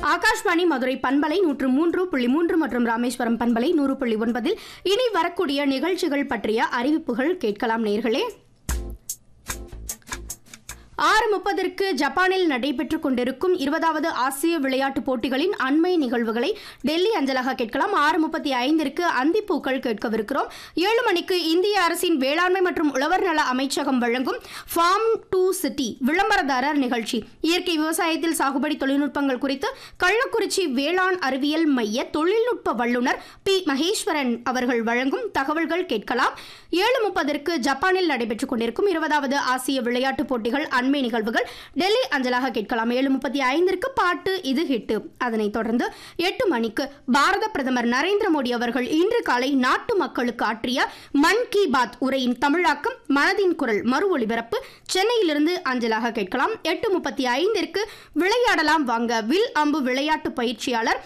ஆகாஷ்வாணி மதுரை பண்பலை நூற்று மூன்று புள்ளி மூன்று மற்றும் ராமேஸ்வரம் பண்பலை நூறு புள்ளி ஒன்பதில் இனி வரக்கூடிய நிகழ்ச்சிகள் பற்றிய அறிவிப்புகள் கேட்கலாம் நேர்களே ஆறு முப்பதற்கு ஜப்பானில் நடைபெற்றுக் கொண்டிருக்கும் இருபதாவது ஆசிய விளையாட்டுப் போட்டிகளின் அண்மை நிகழ்வுகளை டெல்லி அஞ்சலாக கேட்கலாம் ஆறு முப்பத்தி ஐந்திற்கு அந்திப்பூக்கள் கேட்கவிருக்கிறோம் ஏழு மணிக்கு இந்திய அரசின் வேளாண்மை மற்றும் உழவர் நல அமைச்சகம் வழங்கும் ஃபார்ம் டு சிட்டி விளம்பரதாரர் நிகழ்ச்சி இயற்கை விவசாயத்தில் சாகுபடி தொழில்நுட்பங்கள் குறித்து கள்ளக்குறிச்சி வேளாண் அறிவியல் மைய தொழில்நுட்ப வல்லுநர் பி மகேஸ்வரன் அவர்கள் வழங்கும் தகவல்கள் கேட்கலாம் ஏழு முப்பதற்கு ஜப்பானில் நடைபெற்றுக் கொண்டிருக்கும் இருபதாவது ஆசிய விளையாட்டுப் போட்டிகள் அண்மை நிகழ்வுகள் டெல்லி அஞ்சலாக கேட்கலாம் ஏழு முப்பத்தி ஐந்திற்கு பாட்டு இது ஹிட்டு அதனைத் தொடர்ந்து எட்டு மணிக்கு பாரத பிரதமர் நரேந்திர மோடி அவர்கள் இன்று காலை நாட்டு மக்களுக்கு ஆற்றிய மன் கி பாத் உரையின் தமிழாக்கம் மனதின் குரல் மறு ஒளிபரப்பு சென்னையிலிருந்து அஞ்சலாக கேட்கலாம் எட்டு முப்பத்தி ஐந்திற்கு விளையாடலாம் வாங்க வில் அம்பு விளையாட்டு பயிற்சியாளர்